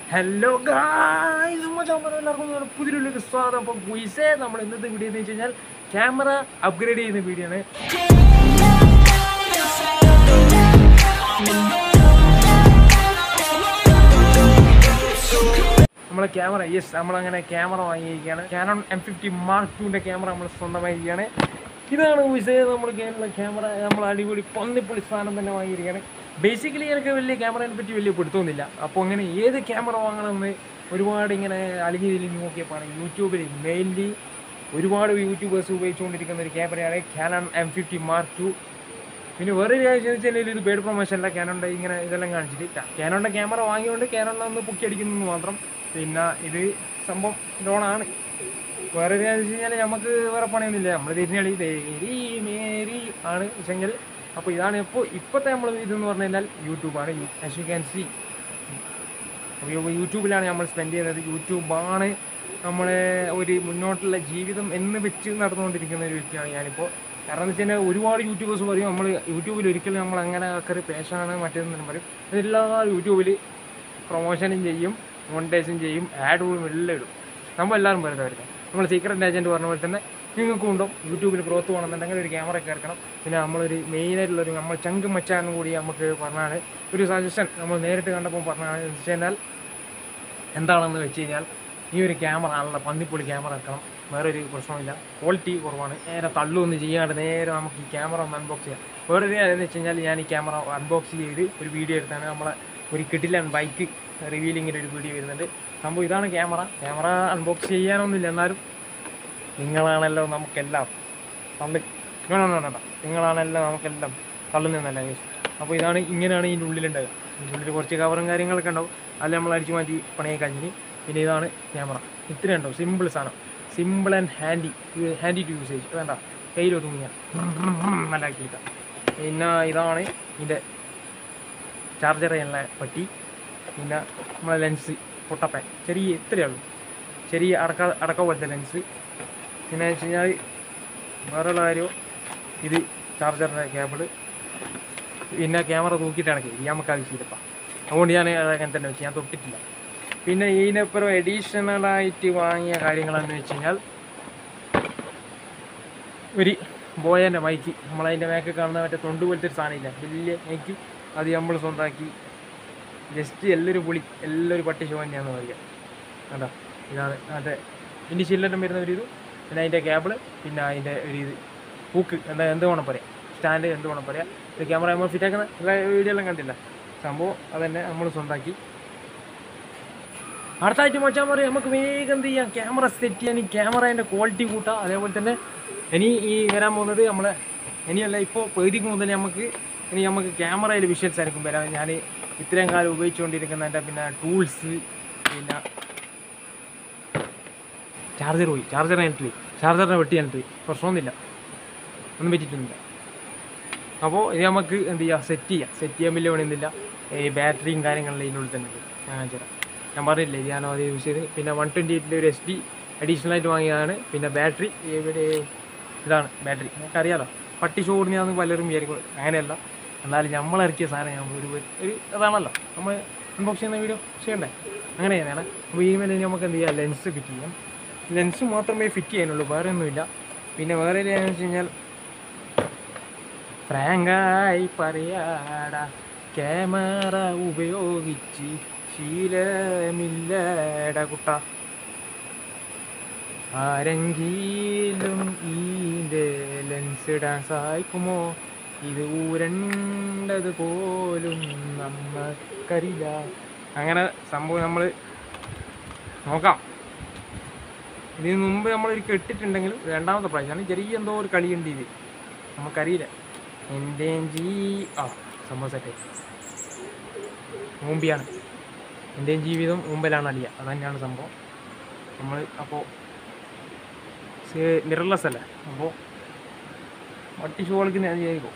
hello guys എല്ലാവർക്കും നമ്മുടെ പുതിയൊരു സ്വാഗതം അപ്പോൾ ഗുയിസേ നമ്മൾ ഇന്നത്തെ വീഡിയോ എന്ന് വെച്ച് കഴിഞ്ഞാൽ ക്യാമറ അപ്ഗ്രേഡ് ചെയ്യുന്ന വീഡിയോ ആണ് നമ്മളെ ക്യാമറ യെസ് നമ്മളങ്ങനെ ക്യാമറ വാങ്ങിയിരിക്കുകയാണ് ക്യാനൺ എം ഫിഫ്റ്റി മാർക്ക് ടുവിൻ്റെ ക്യാമറ നമ്മൾ സ്വന്തമായിരിക്കുകയാണ് ഇതാണ് വിഷയം നമ്മൾ കേരള ക്യാമറ നമ്മൾ അടിപൊളി പന്നിപ്പൊളി സാധനം തന്നെ വാങ്ങിയിരിക്കുകയാണ് ബേസിക്കലി എനിക്ക് വലിയ ക്യാമറയെ പറ്റി വലിയ പിടുത്തമൊന്നുമില്ല അപ്പോൾ അങ്ങനെ ഏത് ക്യാമറ വാങ്ങണമെന്ന് ഒരുപാട് ഇങ്ങനെ അലിഞ്ഞു തിരിഞ്ഞ് നോക്കിയപ്പോൾ യൂട്യൂബിൽ മെയിൻലി ഒരുപാട് യൂട്യൂബേഴ്സ് ഉപയോഗിച്ചുകൊണ്ടിരിക്കുന്ന ഒരു ക്യാമറയാണ് Canon M fifty mark two പിന്നെ വേറൊരു കാര്യം വെച്ചാൽ ഇത് പെയ്ഡ് പ്രൊമോഷനല്ല ക്യാനോണിൻ്റെ ഇങ്ങനെ ഇതെല്ലാം കാണിച്ചിട്ട് ക്യാനോണിൻ്റെ ക്യാമറ വാങ്ങിയോണ്ട് ക്യാനോണിനെ ഒന്ന് പൊക്കി അടിക്കുന്നു മാത്രം പിന്നെ ഇത് സംഭവം ലോണാണ് വേറൊരു കാര്യം വെച്ച് കഴിഞ്ഞാൽ നമുക്ക് വേറെ പണിയൊന്നുമില്ല നമ്മൾ തിരിഞ്ഞളി തേരി മേരി ആണ് വെച്ചെങ്കിൽ അപ്പോൾ ഇതാണ് ഇപ്പോൾ ഇപ്പോഴത്തെ നമ്മൾ ഇതെന്ന് പറഞ്ഞു കഴിഞ്ഞാൽ യൂട്യൂബാണ് ആസ് യു ക്യാൻ സി അപ്പോൾ യൂട്യൂബിലാണ് നമ്മൾ സ്പെൻഡ് ചെയ്യുന്നത് യൂട്യൂബാണ് നമ്മളെ ഒരു മുന്നോട്ടുള്ള ജീവിതം എന്ന് വെച്ച് നടന്നുകൊണ്ടിരിക്കുന്ന ഒരു വ്യക്തിയാണ് ഞാനിപ്പോൾ കാരണം എന്ന് വെച്ച് കഴിഞ്ഞാൽ ഒരുപാട് യൂട്യൂബേഴ്സ് പറയും നമ്മൾ യൂട്യൂബിൽ ഒരിക്കലും നമ്മൾ അങ്ങനെ ആൾക്കാർ പേഷനാണ് മറ്റേതെന്നും പറയും എല്ലാ യൂട്യൂബിൽ പ്രൊമോഷനും ചെയ്യും മോണിറ്റൈസും ചെയ്യും ആഡും എല്ലാം ഇടും നമ്മൾ എല്ലാവരും പറയുന്നവർക്ക് നമ്മൾ സീക്രട്ട് ഏജൻറ്റ് പറഞ്ഞ പോലെ തന്നെ നിങ്ങൾക്കും ഉണ്ടോ യൂട്യൂബിൽ ഗ്രോത്ത് വേണമെന്നുണ്ടെങ്കിൽ ഒരു ക്യാമറ ഒക്കെ ഇറക്കണം പിന്നെ നമ്മളൊരു മെയിനായിട്ടുള്ളൊരു നമ്മൾ ചങ്ക് മച്ചാനും കൂടി നമുക്ക് പറഞ്ഞാണ് ഒരു സജഷൻ നമ്മൾ നേരിട്ട് കണ്ടപ്പോൾ പറഞ്ഞാണ് എന്ന് വെച്ച് കഴിഞ്ഞാൽ എന്താണെന്ന് വെച്ച് കഴിഞ്ഞാൽ ഈ ഒരു ക്യാമറ ആണല്ലോ പന്നിപ്പൊളി ക്യാമറ ഇറക്കണം വേറെ ഒരു പ്രശ്നമില്ല ക്വാളിറ്റി കുറവാണ് നേരെ തള്ളുമൊന്നും ചെയ്യാണ്ട് നേരെ നമുക്ക് ഈ ക്യാമറ ഒന്ന് അൺബോക്സ് ചെയ്യാം വേറൊരു കാര്യം എന്ന് വെച്ച് കഴിഞ്ഞാൽ ഞാൻ ഈ ക്യാമറ അൺബോക്സ് ചെയ്ത് ഒരു വീഡിയോ എടുത്താണ് നമ്മളെ ഒരു കിട്ടില്ല ബൈക്ക് റിവീലിങ്ങിൻ്റെ ഒരു വീഡിയോ വരുന്നുണ്ട് സംഭവം ഇതാണ് ക്യാമറ ക്യാമറ അൺബോക്സ് ചെയ്യാനൊന്നുമില്ല എന്നാലും നിങ്ങളാണല്ലോ നമുക്കെല്ലാം തള്ളി വേണം വേണം വേണ്ട നിങ്ങളാണല്ലോ നമുക്കെല്ലാം തള്ളുന്നതല്ല അപ്പോൾ ഇതാണ് ഇങ്ങനെയാണ് ഇതിൻ്റെ ഉള്ളിലുണ്ടാവുക ഇതിൻ്റെ ഉള്ളിൽ കുറച്ച് കവറും കാര്യങ്ങളൊക്കെ ഉണ്ടാവും അത് നമ്മൾ അടിച്ചു മാറ്റി പണിയെ കഴിഞ്ഞ് പിന്നെ ഇതാണ് ക്യാമറ ഇത്രയും ഉണ്ടാവും സിമ്പിൾ സാധനം simple and handy handy to usage വേണ്ട കയ്യിൽ ഒതുങ്ങിയ നല്ലാക്കിയിട്ട് പിന്നെ ഇതാണ് ഇതിൻ്റെ ചാർജർ ചെയ്യുന്ന പട്ടി പിന്നെ നമ്മളെ ലെൻസ് പൊട്ടപ്പൻ ചെറിയ ഇത്രയേ ഉള്ളൂ ചെറിയ അടക്ക അടക്ക പോലത്തെ ലെൻസ് പിന്നെ വെച്ച് കഴിഞ്ഞാൽ വേറെയുള്ള കാര്യം ഇത് ചാർജറിൻ്റെ കേബിള് പിന്നെ ക്യാമറ തൂക്കിയിട്ടാണ് ഇത് നമുക്ക് ആവശ്യമില്ലപ്പം അതുകൊണ്ട് ഞാൻ അത് അങ്ങനെ തന്നെ വെച്ച് ഞാൻ തൊട്ടിട്ടില്ല പിന്നെ ഇതിനപ്പുറം എഡീഷണലായിട്ട് വാങ്ങിയ കാര്യങ്ങളെന്ന് വെച്ച് കഴിഞ്ഞാൽ ഒരു ബോയൻ്റെ മൈക്ക് നമ്മളതിൻ്റെ മേക്കെ കാണുന്ന മറ്റേ തൊണ്ട് പോലത്തെ ഒരു സാധനമില്ല വലിയ മൈക്ക് അത് നമ്മൾ സ്വന്തമാക്കി ജസ്റ്റ് എല്ലാവരും പുളി എല്ലാവരും പട്ടി ഷോ തന്നെയാണെന്ന് പറയുക കണ്ടോ ഇതാണ് മറ്റേ ഇതിൻ്റെ ചില്ലെല്ലാം വരുന്ന ഒരു ഇത് പിന്നെ അതിൻ്റെ കേബിള് പിന്നെ അതിൻ്റെ ഒരു ഇത് ഹൂക്ക് എന്താ എന്ത് വേണം പറയാം സ്റ്റാൻഡ് എന്ത് വേണം പറയാം ഇത് ക്യാമറ നമ്മൾ ഫിറ്റ് ആക്കുന്ന എല്ലാ വീഡിയോ എല്ലാം കണ്ടില്ല സംഭവം അതന്നെ നമ്മൾ സ്വന്തമാക്കി അടുത്തായിട്ട് മച്ചാൻ പറയാം നമുക്ക് വേഗം എന്ത് ചെയ്യാം ക്യാമറ സെറ്റ് ചെയ്യാൻ ഈ ക്യാമറേൻ്റെ ക്വാളിറ്റി കൂട്ടാം അതേപോലെ തന്നെ ഇനി ഈ വരാൻ പോകുന്നത് നമ്മളെ ഇനിയല്ല ഇപ്പോൾ പേടിക്ക് മുതൽ നമുക്ക് ഇനി നമുക്ക് ക്യാമറയിൽ വിഷ്വൽസ് ആയിരിക്കും വരാൻ ഞാൻ ഇത്രയും കാലം ഉപയോഗിച്ചുകൊണ്ടിരിക്കുന്നതിൻ്റെ പിന്നെ ടൂൾസ് പിന്നെ ചാർജർ പോയി ചാർജർ അതിനകത്ത് പോയി ചാർജറിനെ വെട്ടി അതിനകത്ത് പോയി പ്രശ്നമൊന്നുമില്ല ഒന്നും പറ്റിയിട്ടൊന്നുമില്ല അപ്പോൾ ഇത് നമുക്ക് എന്ത് ചെയ്യുക സെറ്റ് ചെയ്യാം സെറ്റ് ചെയ്യാൻ വലിയ പണിയൊന്നുമില്ല ഈ ബാറ്ററിയും കാര്യങ്ങളും ഇതിനുള്ളിൽ തന്നെ ഉണ്ട് ഞാൻ കാണിച്ചു തരാം ഞാൻ പറഞ്ഞില്ലേ ഇത് ഞാനോ അത് യൂസ് ചെയ്ത് പിന്നെ വൺ ട്വൻറ്റി എയ്റ്റിൻ്റെ ഒരു എസ് ഡി അഡീഷണൽ ആയിട്ട് വാങ്ങിയതാണ് പിന്നെ ബാറ്ററി ഇവിടെ ഇതാണ് ബാറ്ററി നിങ്ങൾക്ക് അറിയാലോ പട്ടി ചോടിനാന്ന് പലരും വിചാരിക്കും അങ്ങനെയല്ല എന്നാലും നമ്മൾ ഇറക്കിയ സാധനം നമ്മൾ ഒരു ഒരു ഇതാണല്ലോ നമ്മൾ അൺബോക്സ് ചെയ്യുന്ന വീഡിയോ ചെയ്യണ്ടേ അങ്ങനെ ചെയ്യാനാണ് അപ്പോൾ ഈ മേലെ നമുക്ക് എന്ത് ചെയ്യാം ലെൻസ് ഫിറ്റ് ചെയ്യാം ലെൻസ് മാത്രമേ ഫിറ്റ് ചെയ്യാനുള്ളൂ വേറെ ഒന്നുമില്ല പിന്നെ വേറെ ഒരു കാര്യം വെച്ച് കഴിഞ്ഞാൽ ഫ്രാങ്കായി പറയാടാ ക്യാമറ ഉപയോഗിച്ച് ശീലമില്ലട കുട്ട ആരെങ്കിലും ഈൻ്റെ ലെൻസ് ഇടാൻ സഹായിക്കുമോ ഇത് ഊരണ്ടത് പോലും നമ്മക്കറിയില്ല അങ്ങനെ സംഭവം നമ്മൾ നോക്കാം ഇതിന് മുമ്പ് നമ്മളൊരിക്കൽ ഇട്ടിട്ടുണ്ടെങ്കിലും രണ്ടാമത്തെ പ്രാവശ്യമാണ് ചെറിയ എന്തോ ഒരു കളിയുണ്ട് ഇത് നമുക്കറിയില്ല എൻ്റെ ജീ ആ സംഭവം സെറ്റ് മുമ്പിയാണ് എൻ്റെയും ജീവിതം മുമ്പിലാണ് അടിയ അത് തന്നെയാണ് സംഭവം നമ്മൾ അപ്പോൾ മിറർലെസ് അല്ലേ അപ്പോൾ വട്ടി ഷോൾക്ക് ഞാൻ ചെയ്തോ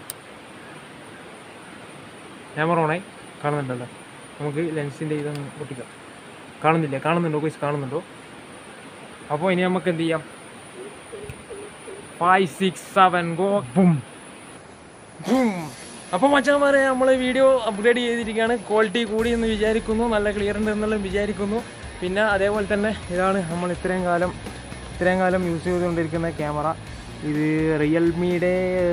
ക്യാമറ ഓണായി കാണുന്നുണ്ടല്ലോ നമുക്ക് ലെൻസിൻ്റെ ഇതൊന്ന് പൊട്ടിക്കാം കാണുന്നില്ല കാണുന്നുണ്ടോ കോഴ്സ് കാണുന്നുണ്ടോ അപ്പോൾ ഇനി നമുക്ക് എന്ത് ചെയ്യാം five six seven go boom boom അപ്പോൾ മച്ചാന്മാരെ നമ്മൾ വീഡിയോ അപ്ഗ്രേഡ് ചെയ്തിരിക്കുകയാണ് ക്വാളിറ്റി കൂടി എന്ന് വിചാരിക്കുന്നു നല്ല ക്ലിയർ ഉണ്ട് എന്നുള്ളത് വിചാരിക്കുന്നു പിന്നെ അതേപോലെ തന്നെ ഇതാണ് നമ്മൾ ഇത്രയും കാലം ഇത്രയും കാലം യൂസ് ചെയ്തുകൊണ്ടിരിക്കുന്ന ക്യാമറ ഇത് റിയൽമിയുടെ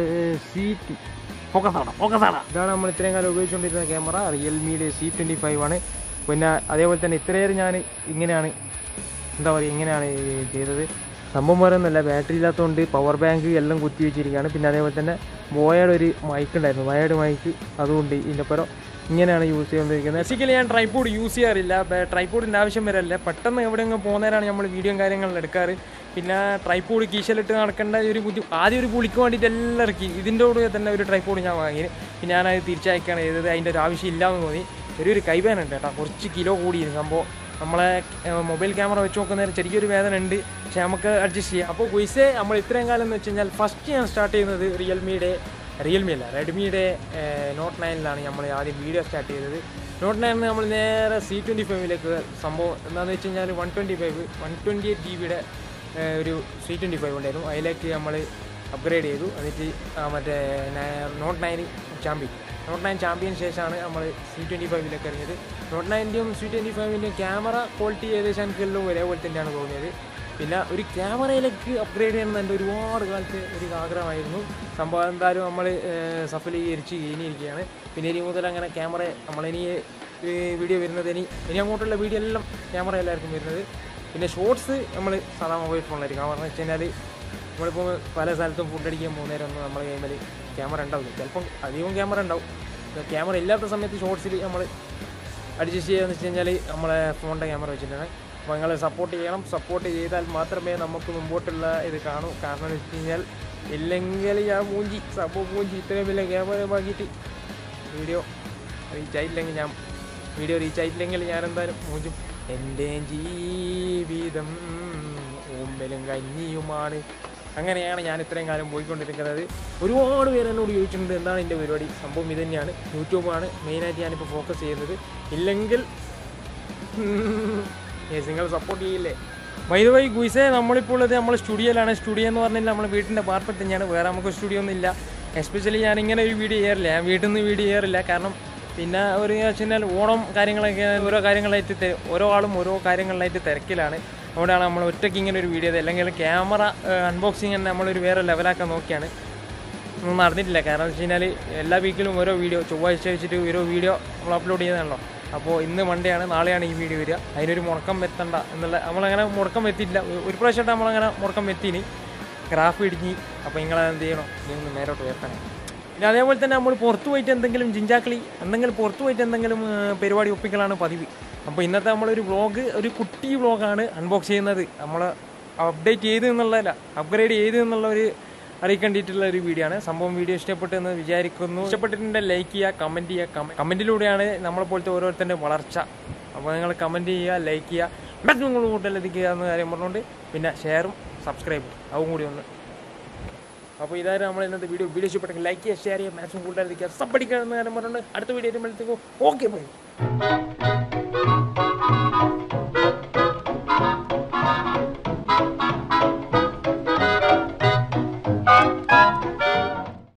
സി ഫോക്കസാണ് ഫോക്കസാണ് ഇതാണ് നമ്മൾ ഇത്രയും കാലം ഉപയോഗിച്ചുകൊണ്ടിരുന്ന ക്യാമറ റിയൽമിയുടെ സി ട്വൻറ്റി ഫൈവ് ആണ് പിന്നെ അതേപോലെ തന്നെ ഇത്രയേറെ ഞാൻ ഇങ്ങനെയാണ് എന്താ പറയുക ഇങ്ങനെയാണ് ഈ ചെയ്തത് സംഭവം പറയുന്നില്ല ബാറ്ററി ഇല്ലാത്തതുകൊണ്ട് പവർ ബാങ്ക് എല്ലാം കുത്തി വെച്ചിരിക്കുകയാണ് പിന്നെ അതേപോലെ തന്നെ വോയയുടെ ഒരു മൈക്ക് ഉണ്ടായിരുന്നു വയർഡ് മൈക്ക് അതുകൊണ്ട് ഇതിൻ്റെ പരം ഇങ്ങനെയാണ് യൂസ് ചെയ്തുകൊണ്ടിരിക്കുന്നത് ബേസിക്കലി ഞാൻ ട്രൈപോഡ് യൂസ് ചെയ്യാറില്ല ട്രൈപോഡിൻ്റെ ആവശ്യം വരല്ല പെട്ടെന്ന് എവിടെയെങ്കിലും പോകുന്നതിനാണ് നമ്മൾ വീഡിയോ കാര്യങ്ങളിൽ എടുക്കാറ് പിന്നെ ട്രൈപോഡ് കീശലിട്ട് നടക്കേണ്ട ഒരു ബുദ്ധി ആദ്യം ഒരു പുളിക്ക് വേണ്ടിയിട്ട് എല്ലാം ഇറക്കി ഇതിൻ്റെ കൂടെ തന്നെ ഒരു ട്രൈപോഡ് ഞാൻ വാങ്ങി പിന്നെ ഞാനത് തിരിച്ചയക്കുകയാണ് ചെയ്തത് അതിൻ്റെ ഒരു ആവശ്യം ഇല്ലാന്ന് തോന്നി ചെറിയൊരു കൈവേദന ഉണ്ട് കേട്ടോ കുറച്ച് കിലോ കൂടിയിരുന്നു സംഭവം നമ്മളെ മൊബൈൽ ക്യാമറ വെച്ച് നോക്കുന്നതിന് ചെറിയൊരു വേദന ഉണ്ട് പക്ഷെ നമുക്ക് അഡ്ജസ്റ്റ് ചെയ്യാം അപ്പോൾ ക്വിസെ നമ്മൾ ഇത്രയും കാലം എന്ന് വെച്ച് കഴിഞ്ഞാൽ ഫസ്റ്റ് ഞാൻ സ്റ്റാർട്ട് ചെയ്യുന്നത് റിയൽമിയുടെ റിയൽമി അല്ല റെഡ്മിയുടെ നോട്ട് നയനിലാണ് നമ്മൾ ആദ്യം വീഡിയോ സ്റ്റാർട്ട് ചെയ്തത് നോട്ട് നയനിൽ നമ്മൾ നേരെ സി ട്വൻറ്റി ഫൈവിലേക്ക് സംഭവം എന്താണെന്ന് വെച്ച് കഴിഞ്ഞാൽ one twenty five one twenty eight G ബിയുടെ ഒരു സി ട്വൻറ്റി ഫൈവ് ഉണ്ടായിരുന്നു അതിലേക്ക് നമ്മൾ അപ്ഗ്രേഡ് ചെയ്തു എന്നിട്ട് ആ മറ്റേ note nine champion note nine champion ശേഷമാണ് നമ്മൾ സി ട്വൻറ്റി ഫൈവിലേക്ക് ഇറങ്ങിയത് നോട്ട് നയൻ്റെയും സി ട്വൻറ്റി ഫൈവിൻ്റെയും ക്യാമറ ക്വാളിറ്റി ഏകദേശം എനിക്ക് എല്ലാം ഒരേപോലെ തന്നെയാണ് തോന്നിയത് പിന്നെ ഒരു ക്യാമറയിലേക്ക് അപ്ഗ്രേഡ് ചെയ്യണം എൻ്റെ ഒരുപാട് കാലത്തെ ഒരു ആഗ്രഹമായിരുന്നു സംഭവം എന്തായാലും നമ്മൾ സഫലീകരിച്ച് കഴിഞ്ഞിരിക്കുകയാണ് പിന്നെ ഇനി മുതൽ അങ്ങനെ ക്യാമറ നമ്മളിനി വീഡിയോ വരുന്നത് ഇനി ഇനി അങ്ങോട്ടുള്ള വീഡിയോ എല്ലാം ക്യാമറ എല്ലാവർക്കും വരുന്നത് പിന്നെ ഷോർട്സ് നമ്മൾ സാധാ മൊബൈൽ ഫോണിലായിരിക്കും കാരണം വെച്ച് കഴിഞ്ഞാൽ നമ്മളിപ്പോൾ പല സ്ഥലത്തും ഫുഡ് അടിക്കാൻ പോകുന്നേരൊന്നും നമ്മളെ കൈമിൽ ക്യാമറ ഉണ്ടാവില്ല ചിലപ്പം അധികവും ക്യാമറ ഉണ്ടാവും ക്യാമറ ഇല്ലാത്ത സമയത്ത് ഷോർട്സിൽ നമ്മൾ അഡ്ജസ്റ്റ് ചെയ്യാന്ന് വെച്ച് കഴിഞ്ഞാൽ നമ്മളെ ഫോണിൻ്റെ ക്യാമറ വെച്ചിട്ടാണ് അപ്പോൾ നിങ്ങൾ സപ്പോർട്ട് ചെയ്യണം സപ്പോർട്ട് ചെയ്താൽ മാത്രമേ നമുക്ക് മുമ്പോട്ടുള്ള ഇത് കാണൂ കാരണം എന്ന് വെച്ച് കഴിഞ്ഞാൽ ഇല്ലെങ്കിൽ ഞാൻ മൂഞ്ചി സംഭവം മൂഞ്ചി ഇത്രയും വലിയ ക്യാമറ വാങ്ങിയിട്ട് വീഡിയോ റീച്ച് ആയില്ലെങ്കിൽ ഞാൻ വീഡിയോ റീച്ച് ആയിട്ടില്ലെങ്കിൽ ഞാൻ എന്തായാലും മൂഞ്ചും എൻ്റെ ജീവിതം ഓമ്പലും കഞ്ഞിയുമാണ് അങ്ങനെയാണ് ഞാൻ ഇത്രയും കാലം പോയിക്കൊണ്ടിരിക്കുന്നത് ഒരുപാട് പേര് എന്നോട് ചോദിച്ചിട്ടുണ്ട് എന്താണ് എൻ്റെ പരിപാടി സംഭവം ഇത് തന്നെയാണ് യൂട്യൂബാണ് മെയിനായിട്ട് ഞാനിപ്പോൾ ഫോക്കസ് ചെയ്യുന്നത് ഇല്ലെങ്കിൽ യെസ് നിങ്ങൾ സപ്പോർട്ട് ചെയ്യില്ലേ വൈദ വൈ ഗുയിസെ നമ്മളിപ്പോൾ ഉള്ളത് നമ്മൾ സ്റ്റുഡിയോയിലാണ് സ്റ്റുഡിയോ എന്ന് പറഞ്ഞാൽ നമ്മൾ വീട്ടിൻ്റെ പാർപ്പറ്റ് തന്നെയാണ് വേറെ നമുക്ക് സ്റ്റുഡിയോ ഒന്നും ഇല്ല എസ്പെഷ്യലി ഞാൻ ഇങ്ങനെ ഒരു വീഡിയോ ചെയ്യാറില്ല ഞാൻ വീട്ടിൽ നിന്ന് വീഡിയോ ചെയ്യാറില്ല കാരണം പിന്നെ ഒരു വെച്ച് കഴിഞ്ഞാൽ ഓണം കാര്യങ്ങളൊക്കെ ഓരോ കാര്യങ്ങളായിട്ട് തെ- ഓരോ ആളും ഓരോ കാര്യങ്ങളിലായിട്ട് തിരക്കിലാണ് അതുകൊണ്ടാണ് നമ്മൾ ഒറ്റയ്ക്ക് ഇങ്ങനെ ഒരു വീഡിയോ ചെയ്തത് അല്ലെങ്കിൽ ക്യാമറ അൺബോക്സിങ് തന്നെ നമ്മളൊരു വേറെ ലെവലാക്കാൻ നോക്കിയാണ് ഒന്നും നടന്നിട്ടില്ല കാരണം വെച്ച് കഴിഞ്ഞാൽ എല്ലാ വീക്കിലും ഓരോ വീഡിയോ ചൊവ്വാഴ്ച വെച്ചിട്ട് ഓരോ വീഡിയോ നമ്മൾ അപ്ലോഡ് ചെയ്യുന്നതാണല്ലോ അപ്പോൾ ഇന്ന് മൺഡേ ആണ് നാളെയാണ് ഈ വീഡിയോ വരിക അതിനൊരു മുടക്കം എത്തണ്ട എന്നുള്ള നമ്മളങ്ങനെ മുടക്കം എത്തിയില്ല ഒരു പ്രാവശ്യമായിട്ട് നമ്മളങ്ങനെ മുടക്കം എത്തിന് ഗ്രാഫ് ഇടിഞ്ഞ് അപ്പോൾ നിങ്ങളത് എന്ത് ചെയ്യണം ഇനി ഒന്ന് മേലോട്ട് ഉയർത്തണം പിന്നെ അതേപോലെ തന്നെ നമ്മൾ പുറത്ത് പോയിട്ട് എന്തെങ്കിലും ജിഞ്ചാക്കളി എന്തെങ്കിലും പുറത്ത് പോയിട്ട് എന്തെങ്കിലും ആ, പരിപാടി ഒപ്പിക്കലാണ് പതിവ് അപ്പോൾ ഇന്നത്തെ നമ്മളൊരു വ്ളോഗ് ഒരു കുട്ടി വ്ളോഗാണ് അൺബോക്സ് ചെയ്യുന്നത് നമ്മൾ അപ്ഡേറ്റ് ചെയ്ത് എന്നുള്ളതല്ല അപ്ഗ്രേഡ് ചെയ്ത് എന്നുള്ള ഒരു അറിയിക്കേണ്ടിയിട്ടുള്ള ഒരു വീഡിയോ ആണ് സംഭവം വീഡിയോ ഇഷ്ടപ്പെട്ടു എന്ന് വിചാരിക്കുന്നു ഇഷ്ടപ്പെട്ടിട്ടുണ്ടെങ്കിൽ ലൈക്ക് ചെയ്യുക കമൻറ്റ് ചെയ്യുക കമൻറ്റിലൂടെയാണ് നമ്മളെ പോലത്തെ ഓരോരുത്തരുടെ വളർച്ച അപ്പോൾ നിങ്ങൾ കമൻറ്റ് ചെയ്യുക ലൈക്ക് ചെയ്യുക മാക്സിമം നിങ്ങൾ കൂട്ടിലെത്തിക്കുക എന്ന കാര്യം പറഞ്ഞുകൊണ്ട് പിന്നെ ഷെയറും സബ്സ്ക്രൈബും അതും കൂടി ഒന്ന് അപ്പോൾ ഇതായിരുന്നു നമ്മൾ ഇന്നത്തെ വീഡിയോ വീഡിയോ ഇഷ്ടപ്പെട്ടെങ്കിൽ ലൈക്ക് ചെയ്യുക ഷെയർ ചെയ്യുക മാക്സിമം കൂട്ടാതിരിക്കുക സബ്ബടിക്കുക എന്ന കാര്യം പറഞ്ഞുകൊണ്ട് അടുത്ത വീഡിയോ വരുമ്പോഴത്തേക്കും ഓക്കെ പോയി